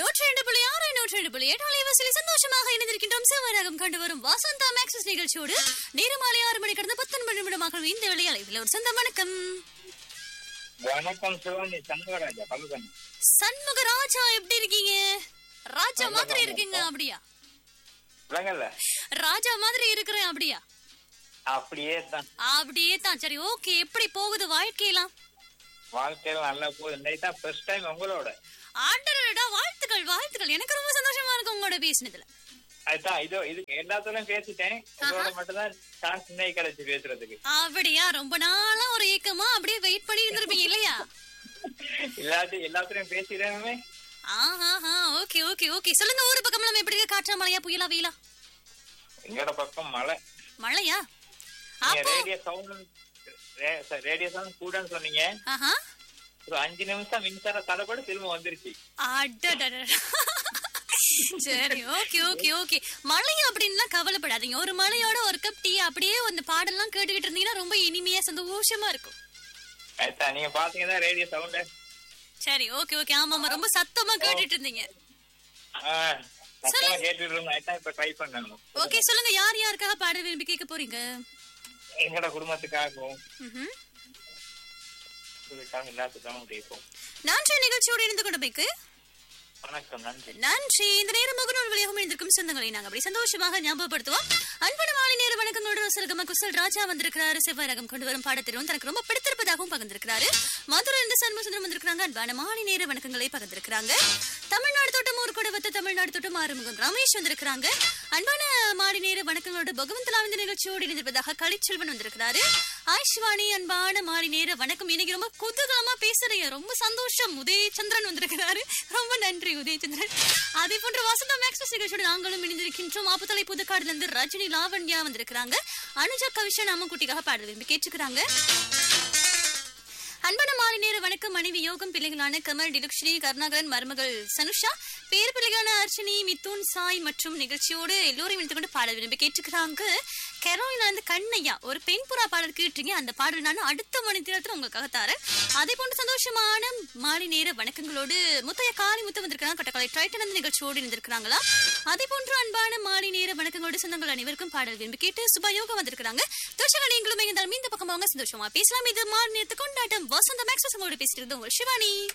நூற்றி ரெண்டு புள்ளி ஆறு நூற்றி ரெண்டு புள்ளி எட்டு அலைவரிசையில் சந்தோஷமாக இணைந்திருக்கின்றோம் சிவராகம் கண்டு வரும் வசந்தா மேக்ஸஸ் நிகழ்ச்சியோடு நேரமாலை ஆறு மணி கடந்த பத்தொன்பது நிமிடமாக இந்த வேளையில் இதில் ஒரு சொந்த வணக்கம் வணக்கம் சிவானி சண்முகராஜா பல்கன் சண்முக ராஜா எப்படி இருக்கீங்க ராஜா மாதிரி இருக்கீங்க அப்படியா விளங்கல ராஜா மாதிரி இருக்கிறேன் அப்படியா அப்படியே தான் அப்படியே தான் சரி ஓகே எப்படி போகுது வாழ்க்கையெல்லாம் வாழ்க்கையில நல்லா போகுது இன்னைக்கு தான் ஃபர்ஸ்ட் டைம் உங்களோட ஆண்டரடா வாழ்த்துக்கள் வாழ்த்துக்கள் எனக்கு ரொம்ப சந்தோஷமா இருக்கு உங்களோட பேசினதுல அதுதான் இது இது எல்லாத்தோடையும் பேசிட்டேன் உங்களோட மட்டும் தான் சான்ஸ் இன்னைக்கு கிடைச்சு பேசுறதுக்கு அப்படியா ரொம்ப நாளா ஒரு ஏக்கமா அப்படியே வெயிட் பண்ணி இருந்திருப்பீங்க இல்லையா இல்லாட்டி எல்லாத்துலயும் பேசிடுறேன் ஆஹா ஓகே ஓகே ஓகே சொல்லுங்க ஊரு பக்கம்லாம் எப்படி இருக்கு காற்றா மழையா புயலா வெயிலா எங்களோட பக்கம் மழை மழையா நீங்க அப்போ ரேடியோ சவுண்ட் ரேடியோ சவுண்ட் கூடன்னு சொன்னீங்க ஆஹா ஒரு அஞ்சு நிமிஷம் மின்சார தடைப்பட திரும்ப வந்துருச்சு அடடடட. சரி ஓகே ஓகே ஓகே மழை அப்படின்லாம் கவலைப்படாதீங்க ஒரு மழையோட ஒரு கப் டீ அப்படியே அந்த பாடெல்லாம் கேட்டுக்கிட்டு இருந்தீங்கன்னா ரொம்ப இனிமையா சந்தோஷமா இருக்கும் அதுதான் நீங்க பாத்தீங்கன்னா ரேடியோ சவுண்ட் சரி ஓகே ஓகே ஆமா ஆமா ரொம்ப சத்தமா கேட்டுட்டு இருந்தீங்க சத்தமா கேட்டுட்டு இருந்தோம் அதுதான் இப்ப ட்ரை பண்ணணும் ஓகே சொல்லுங்க யார் யாருக்காக பாட விரும்பி கேட்க போறீங்க எங்களோட குடும்பத்துக்காகவும் ம்ஹும். இதுக்காக எல்லாத்துக்காகவும் கேட்போம் நன்றி நிகழ்ச்சியோடு இணைந்து கொண்டமைக்கு வணக்கம் நன்றி நன்றி இந்த நேரம் முகநூல் வழியாக இணைந்திருக்கும் சொந்தங்களை நாங்க அப்படி சந்தோஷமாக ஞாபகப்படுத்துவோம் அன்பன மாலை நேர வணக்கங்களோட சருகம குசல் ராஜா வந்திருக்கிறாரு செவ்வாயரகம் கொண்டு வரும் பாடத்திலும் தனக்கு ரொம்ப பிடித்திருப்பதாகவும் பகிர்ந்திருக்கிறாரு மதுரை இருந்து சண்முகசுந்தரம் வந்திருக்கிறாங்க அன்பான மாலை நேர வணக்கங்களை பகிர்ந்திருக்கிறாங்க தமிழ்நாடு தோட்டம் ஊர் கூட வத்த தமிழ்நாடு தோட்டம் ஆறுமுகம் ரமேஷ் வந்திருக்கிறாங்க அன்பான மாலை நேர வணக்கங்களோட பகவந்தலா இந்த நிகழ்ச்சியோடு இணைந்திருப்பதாக கலிச்செல்வன் வந்திருக்கிறாரு ஆயுஷ்வாணி அன்பான மாலை நேர வணக்கம் இன்னைக்கு ரொம்ப குதூகலமா பேசுறீங்க ரொம்ப சந்தோஷம் உதயச்சந்திரன் வந்திருக்கிறாரு ரொம்ப நன்றி உதயச்சந்திரன் அதே போன்ற வசந்தா மேக்ஸ் நிகழ்ச்சியோடு நாங்களும் இணைந்திருக்கின்றோம் ஆப்புத்தலை புதுக்காடுல இருந்து ரஜினி லாவண்யா வந்திருக்கிறாங்க அனுஜா கவிஷன் அம்மன்குட்டிக்காக பாடல் விரும்பி கேட்டுக்கிறாங்க அன்பான மாலை நேர வணக்கம் மனைவி யோகம் பிள்ளைகளான கமல் டிலக்ஷினி கருணாகரன் மருமகள் சனுஷா பேர் பிள்ளைகளான அர்ச்சனி மிதுன் சாய் மற்றும் நிகழ்ச்சியோடு எல்லோரையும் இணைத்து கொண்டு பாடல் விரும்பி கேட்டுக்கிறாங்க கெரோலினா வந்து கண்ணையா ஒரு பெண் புறா பாடல் கேட்டீங்க அந்த பாடல் நான் அடுத்த மணி நேரத்தில் உங்களுக்காக தரேன் அதே போன்று சந்தோஷமான மாலை நேர வணக்கங்களோடு முத்தைய காளி முத்து வந்திருக்கிறாங்க கட்டக்கலை டைட்டன் அந்த நிகழ்ச்சியோடு இருந்திருக்கிறாங்களா அதே போன்று அன்பான மாலை நேர வணக்கங்களோடு சொந்தங்கள் அனைவருக்கும் பாடல் விரும்பி கேட்டு சுபயோகம் வந்திருக்கிறாங்க தோஷங்க நீங்களும் இருந்தாலும் இந்த பக்கம் அவங்க சந்தோஷமா பேசலாம் இது மாலை நேரத்து கொண்டாட்டம் வசந்த மேக்ஸ் உங்களோட பேசிட்டு இருந்தோம் ஒரு சிவானி